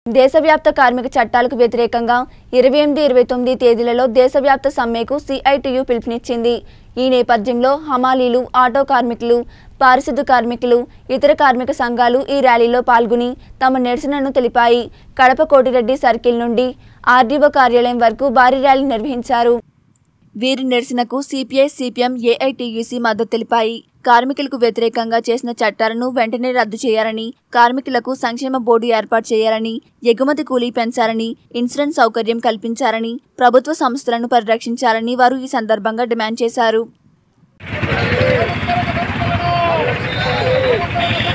దేశవ్యాప్త కార్మిక చట్టాలకు వ్యతిరేకంగా ఇరవై ఎనిమిది ఇరవై తొమ్మిది తేదీలలో దేశవ్యాప్త సమ్మెకు సిఐటియు పిలుపునిచ్చింది ఈ నేపథ్యంలో హమాలీలు ఆటో కార్మికులు పారిశుద్ధ కార్మికులు ఇతర కార్మిక సంఘాలు ఈ ర్యాలీలో పాల్గొని తమ నిరసనను తెలిపాయి కడప కోటిరెడ్డి సర్కిల్ నుండి ఆర్డీఓ కార్యాలయం వరకు భారీ ర్యాలీ నిర్వహించారు వీరి నిరసనకు సిపిఐ సిపిఎం ఏఐటియుసి మద్దతు తెలిపాయి కార్మికులకు వ్యతిరేకంగా చేసిన చట్టాలను వెంటనే రద్దు చేయాలని కార్మికులకు సంక్షేమ బోర్డు ఏర్పాటు చేయాలని ఎగుమతి కూలీ పెంచాలని ఇన్సూరెన్స్ సౌకర్యం కల్పించాలని ప్రభుత్వ సంస్థలను పరిరక్షించాలని వారు ఈ సందర్భంగా డిమాండ్ చేశారు